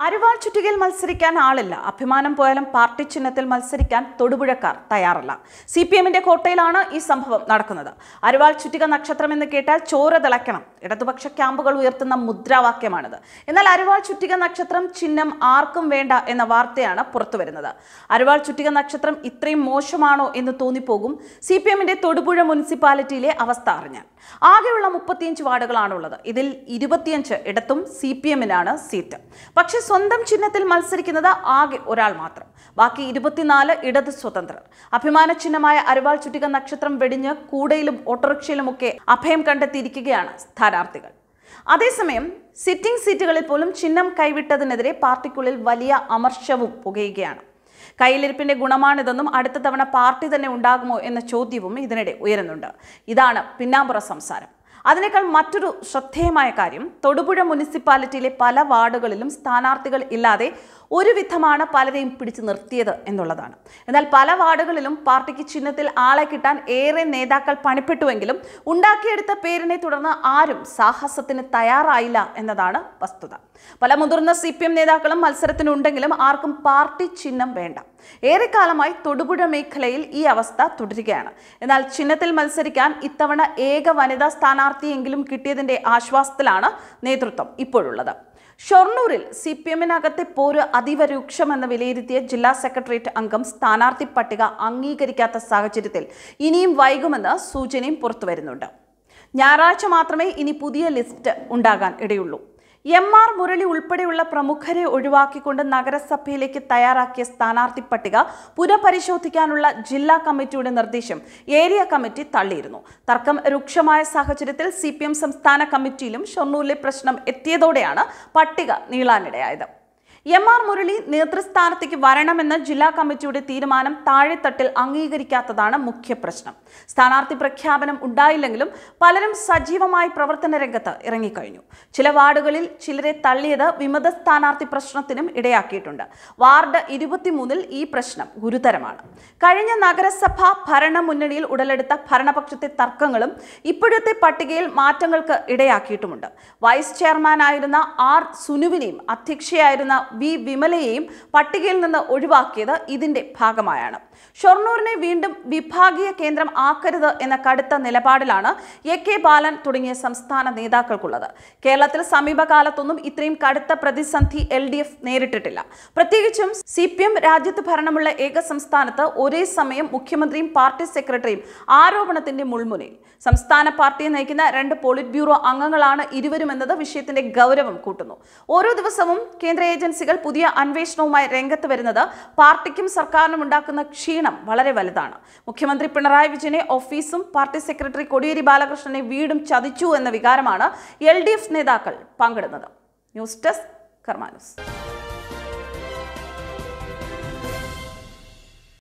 അരിവാൾ ചുറ്റികയിൽ മത്സരിക്കാൻ ആളില്ല അഭിമാനം പോയാലും പാർട്ടി ചിഹ്നത്തിൽ മത്സരിക്കാൻ തൊടുപുഴക്കാർ തയ്യാറല്ല സി പി എമ്മിന്റെ കോട്ടയിലാണ് ഈ സംഭവം നടക്കുന്നത് അരിവാൾ ചുറ്റിക നക്ഷത്രം എന്ന് കേട്ടാൽ ചോര തിളയ്ക്കണം ഇടതുപക്ഷ ക്യാമ്പുകൾ ഉയർത്തുന്ന മുദ്രാവാക്യമാണിത് എന്നാൽ അരിവാൾ ചുറ്റിക നക്ഷത്രം ചിഹ്നം ആർക്കും വേണ്ട എന്ന വാർത്തയാണ് പുറത്തുവരുന്നത് അരിവാൾ ചുറ്റിക നക്ഷത്രം ഇത്രയും മോശമാണോ എന്ന് തോന്നിപ്പോകും സി പി എമ്മിന്റെ തൊടുപുഴ മുനിസിപ്പാലിറ്റിയിലെ അവസ്ഥ അറിഞ്ഞാൽ ആകെയുള്ള മുപ്പത്തിയഞ്ച് വാർഡുകളാണുള്ളത് ഇതിൽ ഇരുപത്തിയഞ്ച് ഇടത്തും സി പി എമ്മിനാണ് സീറ്റ് പക്ഷെ സ്വന്തം ചിഹ്നത്തിൽ മത്സരിക്കുന്നത് ആകെ ഒരാൾ മാത്രം ബാക്കി ഇരുപത്തിനാല് ഇടത് സ്വതന്ത്രർ അഭിമാന ചിഹ്നമായ അരിവാൾ ചുറ്റിക നക്ഷത്രം വെടിഞ്ഞ് കൂടയിലും ഓട്ടോറിക്ഷയിലുമൊക്കെ അഭയം കണ്ടെത്തിയിരിക്കുകയാണ് സ്ഥാനാർത്ഥികൾ അതേസമയം സിറ്റിംഗ് സീറ്റുകളിൽ പോലും ചിഹ്നം കൈവിട്ടതിനെതിരെ പാർട്ടിക്കുള്ളിൽ വലിയ അമർഷവും പുകയുകയാണ് കയ്യിലിരിപ്പിന്റെ ഗുണമാണിതെന്നും അടുത്ത തവണ പാർട്ടി തന്നെ ഉണ്ടാകുമോ എന്ന ചോദ്യവും ഇതിനിടെ ഉയരുന്നുണ്ട് ഇതാണ് പിന്നാമ്പുറ സംസാരം അതിനേക്കാൾ മറ്റൊരു ശ്രദ്ധേയമായ കാര്യം തൊടുപുഴ മുനിസിപ്പാലിറ്റിയിലെ പല വാർഡുകളിലും സ്ഥാനാർത്ഥികൾ ഇല്ലാതെ ഒരു വിധമാണ് പലരെയും പിടിച്ചു നിർത്തിയത് എന്നുള്ളതാണ് എന്നാൽ പല വാർഡുകളിലും പാർട്ടിക്ക് ചിഹ്നത്തിൽ ആളെ കിട്ടാൻ ഏറെ നേതാക്കൾ പണിപ്പെട്ടുവെങ്കിലും ഉണ്ടാക്കിയെടുത്ത പേരിനെ തുടർന്ന് ആരും സാഹസത്തിന് തയ്യാറായില്ല എന്നതാണ് വസ്തുത പല മുതിർന്ന സി പി എം നേതാക്കളും മത്സരത്തിനുണ്ടെങ്കിലും ആർക്കും പാർട്ടി ചിഹ്നം വേണ്ട ഏറെക്കാലമായി തൊടുപുഴ മേഖലയിൽ ഈ അവസ്ഥ തുടരുകയാണ് എന്നാൽ ചിഹ്നത്തിൽ മത്സരിക്കാൻ ഇത്തവണ ഏക വനിതാ സ്ഥാനാർത്ഥിയെങ്കിലും കിട്ടിയതിന്റെ ആശ്വാസത്തിലാണ് നേതൃത്വം ഇപ്പോഴുള്ളത് ഷൊർണൂരിൽ സി പി എമ്മിനകത്തെ പോര് അതീവ രൂക്ഷമെന്ന് വിലയിരുത്തിയ ജില്ലാ സെക്രട്ടേറിയറ്റ് അംഗം സ്ഥാനാർത്ഥി പട്ടിക അംഗീകരിക്കാത്ത സാഹചര്യത്തിൽ ഇനിയും വൈകുമെന്ന് സൂചനയും പുറത്തുവരുന്നുണ്ട് ഞായറാഴ്ച മാത്രമേ ഇനി പുതിയ ലിസ്റ്റ് ഉണ്ടാകാൻ ഇടയുള്ളൂ എം ആർ മുരളി ഉൾപ്പെടെയുള്ള പ്രമുഖരെ ഒഴിവാക്കിക്കൊണ്ട് നഗരസഭയിലേക്ക് തയ്യാറാക്കിയ സ്ഥാനാർത്ഥി പട്ടിക പുനഃപരിശോധിക്കാനുള്ള ജില്ലാ കമ്മിറ്റിയുടെ നിർദ്ദേശം ഏരിയ കമ്മിറ്റി തള്ളിയിരുന്നു തർക്കം രൂക്ഷമായ സാഹചര്യത്തിൽ സി സംസ്ഥാന കമ്മിറ്റിയിലും ഷൊർണൂരിലെ പ്രശ്നം എത്തിയതോടെയാണ് പട്ടിക നീളാനിടയായത് എം ആർ മുരളി നേതൃസ്ഥാനത്തേക്ക് വരണമെന്ന ജില്ലാ കമ്മിറ്റിയുടെ തീരുമാനം താഴെത്തട്ടിൽ അംഗീകരിക്കാത്തതാണ് മുഖ്യ പ്രശ്നം സ്ഥാനാർത്ഥി പ്രഖ്യാപനം ഉണ്ടായില്ലെങ്കിലും പലരും സജീവമായി പ്രവർത്തന രംഗത്ത് ഇറങ്ങിക്കഴിഞ്ഞു ചില വാർഡുകളിൽ ചിലരെ തള്ളിയത് വിമത സ്ഥാനാർത്ഥി പ്രശ്നത്തിനും ഇടയാക്കിയിട്ടുണ്ട് വാർഡ് ഇരുപത്തിമൂന്നിൽ ഈ പ്രശ്നം ഗുരുതരമാണ് കഴിഞ്ഞ നഗരസഭ ഭരണ മുന്നണിയിൽ ഉടലെടുത്ത ഭരണപക്ഷത്തെ തർക്കങ്ങളും ഇപ്പോഴത്തെ പട്ടികയിൽ മാറ്റങ്ങൾക്ക് ഇടയാക്കിയിട്ടുമുണ്ട് വൈസ് ചെയർമാനായിരുന്ന ആർ സുനുവിനെയും അധ്യക്ഷയായിരുന്ന വി വിമലയെയും പട്ടികയിൽ നിന്ന് ഒഴിവാക്കിയത് ഇതിന്റെ ഭാഗമായാണ് ഷൊർണൂരിനെ വീണ്ടും വിഭാഗീയ കേന്ദ്രം ആക്കരുത് എന്ന കടുത്ത നിലപാടിലാണ് എ കെ ബാലൻ തുടങ്ങിയ സംസ്ഥാന നേതാക്കൾക്കുള്ളത് കേരളത്തിൽ സമീപകാലത്തൊന്നും ഇത്രയും കടുത്ത പ്രതിസന്ധി എൽ ഡി എഫ് നേരിട്ടിട്ടില്ല പ്രത്യേകിച്ചും സി പി എം രാജ്യത്ത് ഭരണമുള്ള ഏക സംസ്ഥാനത്ത് ഒരേ സമയം മുഖ്യമന്ത്രിയും പാർട്ടി സെക്രട്ടറിയും ആരോപണത്തിന്റെ മുൾമുനയിൽ സംസ്ഥാന പാർട്ടിയെ നയിക്കുന്ന രണ്ട് പോളിറ്റ് ബ്യൂറോ അംഗങ്ങളാണ് ഇരുവരും എന്നത് വിഷയത്തിന്റെ ഗൗരവം കൂട്ടുന്നു ഓരോ ദിവസവും കേന്ദ്ര ഏജൻസികൾ പുതിയ അന്വേഷണവുമായി രംഗത്ത് വരുന്നത് പാർട്ടിക്കും സർക്കാരിനും ഉണ്ടാക്കുന്ന ക്ഷീണം വളരെ വലുതാണ് മുഖ്യമന്ത്രി പിണറായി വിജയനെ ഓഫീസും പാർട്ടി സെക്രട്ടറി കോടിയേരി ബാലകൃഷ്ണനെ വീടും ചതിച്ചു എന്ന വികാരമാണ് എൽ നേതാക്കൾ പങ്കിടുന്നത് ന്യൂസ് ഡെസ്ക് കർമാനൂസ്